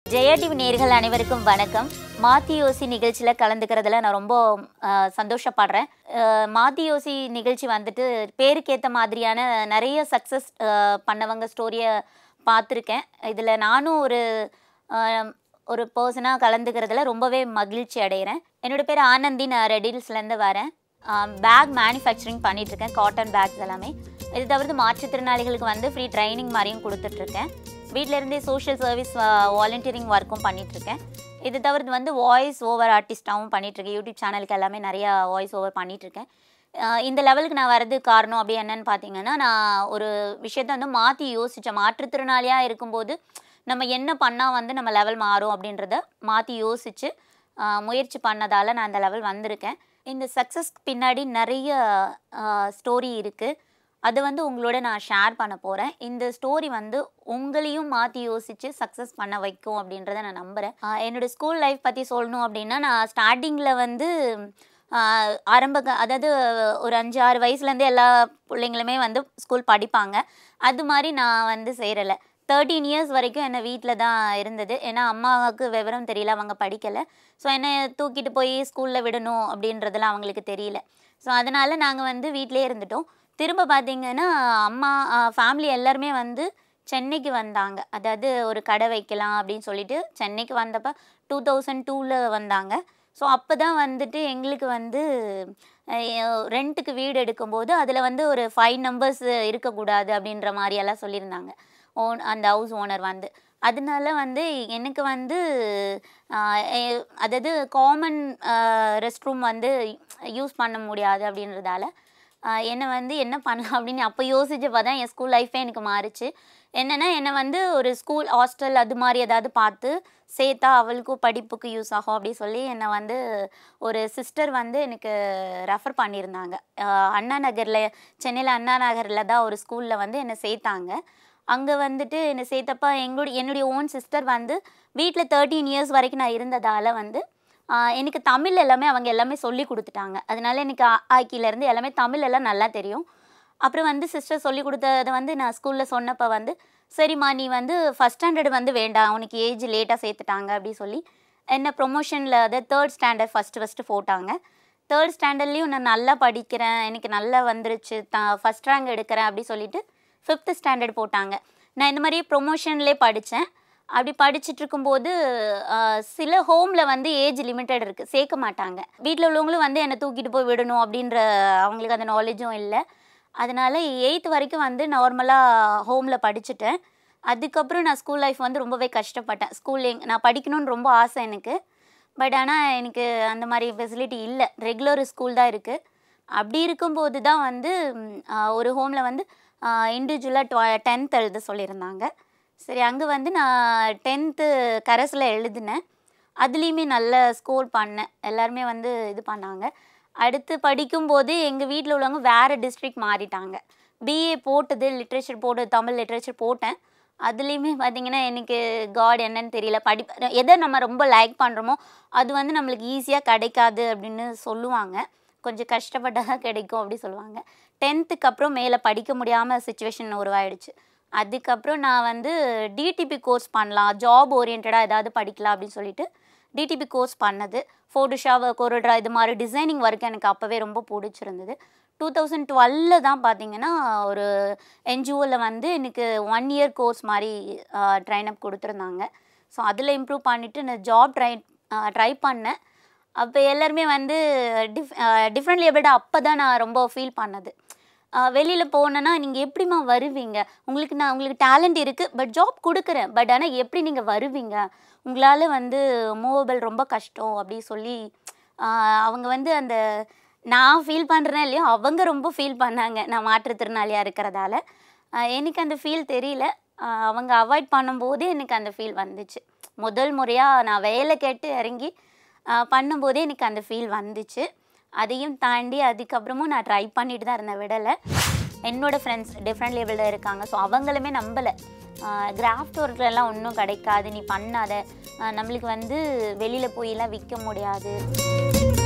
Jaya TV நேர்கள் அனைவருக்கும் வணக்கம் மாத்தி யோசி நிகழ்ச்சியில் கலந்துக்கிறதுல நான் ரொம்ப அஹ், சந்தோஷப்படுறேன் அஹ், மாத்தி யோசி நிகழ்ச்சி வந்துட்டு பேருக்கேற்ற மாதிரியான நிறைய சக்ஸஸ் பண்ணவங்க ஸ்டோரியை பார்த்துருக்கேன் இதில் நானும் ஒரு அஹ், ஒரு பர்சனாக கலந்துக்கிறதுல ரொம்பவே மகிழ்ச்சி அடைகிறேன் என்னோட பேர் ஆனந்தி நான் ரெடில்ஸ்லேருந்து வரேன் பேக் மேனுஃபேக்சரிங் பண்ணிகிட்ருக்கேன் காட்டன் பேக்ஸ் எல்லாமே இது தவிர்த்து மாற்றுத்திறனாளிகளுக்கு வந்து ஃப்ரீ ட்ரைனிங் மாதிரியும் கொடுத்துட்ருக்கேன் வீட்டில இருந்தே சோஷியல் சர்வீஸ் வாலண்டியரிங் ஒர்க்கும் பண்ணிகிட்ருக்கேன் இது தவிர்த்து வந்து வாய்ஸ் ஓவர் ஆர்டிஸ்டாகவும் பண்ணிகிட்ருக்கேன் யூடியூப் சேனலுக்கு எல்லாமே நிறையா வாய்ஸ் ஓவர் பண்ணிகிட்ருக்கேன் இந்த லெவலுக்கு நான் வரது காரணம் அப்படி என்னன்னு பார்த்தீங்கன்னா நான் ஒரு விஷயத்த வந்து மாற்றி யோசித்தேன் மாற்றுத்திறனாளியாக இருக்கும்போது நம்ம என்ன பண்ணால் வந்து நம்ம லெவல் மாறும் அப்படின்றத மாற்றி யோசித்து முயற்சி பண்ணதால் நான் அந்த லெவல் வந்திருக்கேன் இந்த சக்ஸஸ்க்கு பின்னாடி நிறைய ஸ்டோரி இருக்குது அது வந்து உங்களோட நான் ஷேர் பண்ண போகிறேன் இந்த ஸ்டோரி வந்து உங்களையும் மாற்றி யோசித்து சக்ஸஸ் பண்ண வைக்கும் அப்படின்றத நான் நம்புகிறேன் என்னோடய ஸ்கூல் லைஃப் பற்றி சொல்லணும் அப்படின்னா நான் ஸ்டார்டிங்கில் வந்து ஆஹ் ஆரம்ப க- அதாவது ஒரு அஞ்சு ஆறு வயசுலேருந்தே எல்லா பிள்ளைங்களுமே வந்து ஸ்கூல் படிப்பாங்க அது மாதிரி நான் வந்து சேரலை தேர்ட்டீன் இயர்ஸ் வரைக்கும் என்னை வீட்டில் தான் இருந்தது ஏன்னா அம்மாவுக்கு விவரம் தெரியல அவங்க படிக்கலை ஸோ என்னை தூக்கிட்டு போய் ஸ்கூலில் விடணும் அப்படின்றதெல்லாம் அவங்களுக்கு தெரியல ஸோ அதனால் நாங்கள் வந்து வீட்டிலே இருந்துட்டோம் திரும்ப பார்த்தீங்கன்னா அம்மா ஃபேமிலி எல்லாருமே வந்து சென்னைக்கு வந்தாங்க அதாவது ஒரு கடை வைக்கலாம் அப்படின்னு சொல்லிட்டு சென்னைக்கு வந்தப்போ டூ தௌசண்ட் டூவில் வந்தாங்க ஸோ அப்போ தான் வந்துட்டு எங்களுக்கு வந்து ரெண்ட்டுக்கு வீடு எடுக்கும்போது அதில் வந்து ஒரு ஃபைவ் நம்பர்ஸ் இருக்கக்கூடாது அப்படின்ற மாதிரியெல்லாம் சொல்லியிருந்தாங்க ஓன் அந்த ஹவுஸ் ஓனர் வந்து அதனால வந்து எனக்கு வந்து ஆஹ் எ- அதாவது காமன் ரெஸ்ட் ரூம் வந்து யூஸ் பண்ண முடியாது அப்படின்றதால ஆஹ் என்னை வந்து என்ன பண்ணலாம் அப்படின்னு அப்போ யோசிச்சப்போ தான் என் ஸ்கூல் லைஃபே எனக்கு மாறுச்சு என்னென்னா என்னை வந்து ஒரு ஸ்கூல் ஹாஸ்டல் அது மாதிரி ஏதாவது பார்த்து சேர்த்தா அவளுக்கும் படிப்புக்கு யூஸ் ஆகும் அப்படி சொல்லி என்னை வந்து ஒரு சிஸ்டர் வந்து எனக்கு ரெஃபர் பண்ணியிருந்தாங்க ஆஹ் அண்ணா நகரில் சென்னையில் அண்ணா நகரில் தான் ஒரு ஸ்கூலில் வந்து என்னை சேர்த்தாங்க அங்கே வந்துட்டு என்னை சேர்த்தப்ப எங்களுடைய என்னுடைய ஓன் சிஸ்டர் வந்து வீட்டில் தேர்ட்டீன் இயர்ஸ் வரைக்கும் நான் இருந்ததால் வந்து ஆஹ் எனக்கு தமிழ் எல்லாமே அவங்க எல்லாமே சொல்லி கொடுத்துட்டாங்க அதனால எனக்கு அ, ஆ, கீழ இருந்து எல்லாமே தமிழ் எல்லாம் நல்லா தெரியும் அப்புறம் வந்து சிஸ்டர் சொல்லி கொடுத்ததை வந்து நான் ஸ்கூலில் சொன்னப்போ வந்து சரிம்மா நீ வந்து ஃபஸ்ட் ஸ்டாண்டர்ட் வந்து வேண்டாம் உனக்கு ஏஜ் லேட்டாக சேர்த்துட்டாங்க அப்படி சொல்லி என்ன ப்ரொமோஷனில் அதை தேர்ட் ஸ்டாண்டர்ட் ஃபஸ்ட்டு ஃபஸ்ட்டு போட்டாங்க தேர்ட் ஸ்டாண்டர்ட்லேயும் நான் நல்லா படிக்கிறேன் எனக்கு நல்லா வந்துருச்சு த ஃபஸ்ட் ரேங்க் எடுக்கிறேன் அப்படி சொல்லிட்டு ஃபிஃப்த்து ஸ்டாண்டர்ட் போட்டாங்க நான் இந்த மாதிரி ப்ரொமோஷன்லேயே படித்தேன் அப்படி படிச்சுட்டு இருக்கும்போது ஆஹ், சில ஹோமில் வந்து ஏஜ் லிமிட்டட் இருக்குது சேர்க்க மாட்டாங்க வீட்டில் உள்ளவங்களும் வந்து என்னை தூக்கிட்டு போய் விடணும் அப்படின்ற அவங்களுக்கு அந்த நாலேஜும் இல்லை அதனால எயித் வரைக்கும் வந்து நார்மலாக ஹோமில் படிச்சுட்டேன் அதுக்கப்புறம் நான் ஸ்கூல் லைஃப் வந்து ரொம்பவே கஷ்டப்பட்டேன் ஸ்கூல் நான் படிக்கணும்னு ரொம்ப ஆசை எனக்கு பட் ஆனால் எனக்கு அந்த மாதிரி ஃபெசிலிட்டி இல்லை ரெகுலர் ஸ்கூல் தான் இருக்குது அப்படி இருக்கும்போது தான் வந்து ம், ஆஹ், ஒரு ஹோமில் வந்து இண்டிவிஜுவலாக டுவ டென்த் எழுத சொல்லியிருந்தாங்க சரி அங்கே வந்து நான் டென்த்து கரஸில் எழுதினேன் அதுலேயுமே நல்ல ஸ்கோர் பண்ணேன் எல்லாருமே வந்து இது பண்ணாங்க அடுத்து படிக்கும்போது எங்கள் வீட்டில் உள்ளவங்க வேறு டிஸ்ட்ரிக்ட் மாறிட்டாங்க பிஏ போட்டது லிட்ரேச்சர் போட்டது தமிழ் லிட்ரேச்சர் போட்டேன் அதுலேயுமே பார்த்தீங்கன்னா எனக்கு காட் என்னன்னு தெரியல படி எதை நம்ம ரொம்ப லைக் பண்ணுறோமோ அது வந்து நம்மளுக்கு ஈஸியாக கிடைக்காது அப்படின்னு சொல்லுவாங்க கொஞ்சம் கஷ்டப்பட்டால் தான் கிடைக்கும் அப்படி சொல்லுவாங்க டென்த்துக்கு அப்புறம் மேலே படிக்க முடியாமல் சுச்சுவேஷன் உருவாயிடுச்சு அதுக்கப்புறம் நான் வந்து டிடிபி கோர்ஸ் பண்ணலாம் ஜாப் ஓரியன்டாக ஏதாவது படிக்கலாம் அப்படின்னு சொல்லிட்டு டிடிபி கோர்ஸ் பண்ணது ஃபோட்டோஷாப் கொரோட்ரா இது மாதிரி டிசைனிங் ஒர்க் எனக்கு அப்போவே ரொம்ப பிடிச்சிருந்தது டூ தௌசண்ட் டுவெல்ல தான் பார்த்தீங்கன்னா ஒரு என்ஜிஓவில் வந்து எனக்கு ஒன் இயர் கோர்ஸ் மாதிரி ட்ரைன் அப் கொடுத்துருந்தாங்க ஸோ அதில் இம்ப்ரூவ் பண்ணிவிட்டு நான் ஜாப் ட்ரை ட்ரை பண்ணேன் அப்போ எல்லாருமே வந்து டிஃப் டிஃப்ரெண்ட் லேபிள்டு அப்போ தான் நான் ரொம்ப ஃபீல் பண்ணது வெளியில் போனேன்னா நீங்கள் எப்படிம்மா வருவீங்க உங்களுக்கு நான் உங்களுக்கு டேலண்ட் இருக்குது பட் ஜாப் கொடுக்குறேன் பட் ஆனால் எப்படி நீங்கள் வருவீங்க உங்களால் வந்து மூவபிள் ரொம்ப கஷ்டம் அப்படி சொல்லி ஆஹ் அவங்க வந்து அந்த நான் ஃபீல் பண்ணுறேன் இல்லையோ அவங்க ரொம்ப ஃபீல் பண்ணாங்க நான் மாற்றுத்திறனாளியாக இருக்கிறதால ஆஹ் எனக்கு அந்த ஃபீல் தெரியல ஆஹ் அவங்க அவாய்ட் பண்ணும்போதே எனக்கு அந்த ஃபீல் வந்துச்சு முதல் முறையாக நான் வேலை கேட்டு இறங்கி ஆஹ் பண்ணும்போதே எனக்கு அந்த ஃபீல் வந்துச்சு அதையும் தாண்டி அதுக்கப்புறமும் நான் ட்ரை பண்ணிட்டு தான் இருந்தேன் விடலை என்னோட ஃப்ரெண்ட்ஸ் டிஃப்ரெண்ட் லெவலில் இருக்காங்க ஸோ அவங்களுமே நம்பலை கிராஃப்ட் ஒர்க்லலாம் ஒன்றும் கிடைக்காது நீ பண்ணாத ஆஹ் நம்மளுக்கு வந்து வெளியில் போயெல்லாம் விற்க முடியாது